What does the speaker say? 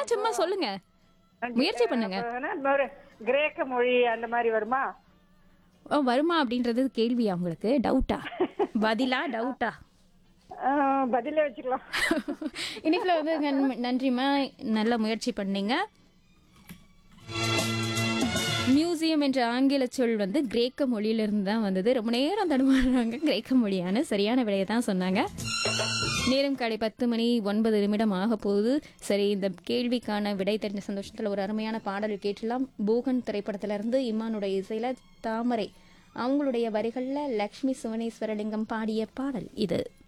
சும்மா சொல்லுங்க முயற்சி பண்ணுங்க அப்ப என்ன ஒரு கிரேக்க மொழி அந்த மாதிரி வருமா ஓ, வருமா அப்படின்றது கேள்வியா உங்களுக்கு டவுட்டா பதிலா டவுட்டா ஆஹ், பதிலே வச்சுக்கலாம் இனிப்புல வந்து நன்- நன்றிம்மா நல்ல முயற்சி பண்ணீங்க மியூசியம் என்ற ஆங்கில சொல் வந்து கிரேக்க மொழியிலிருந்து தான் வந்தது ரொம்ப நேரம் தடுமாறுறாங்க கிரேக்க மொழியான சரியான விடையை தான் சொன்னாங்க நேரம் காலை பத்து மணி ஒன்பது நிமிடம் ஆக போகுது சரி இந்த கேள்விக்கான விடை தெரிஞ்ச சந்தோஷத்தில் ஒரு அருமையான பாடல் கேட்டலாம் போகன் திரைப்படத்திலிருந்து இம்மானுடைய இசையில தாமரை அவங்களுடைய வரிகளில் லக்ஷ்மி சுவனேஸ்வரலிங்கம் பாடிய பாடல் இது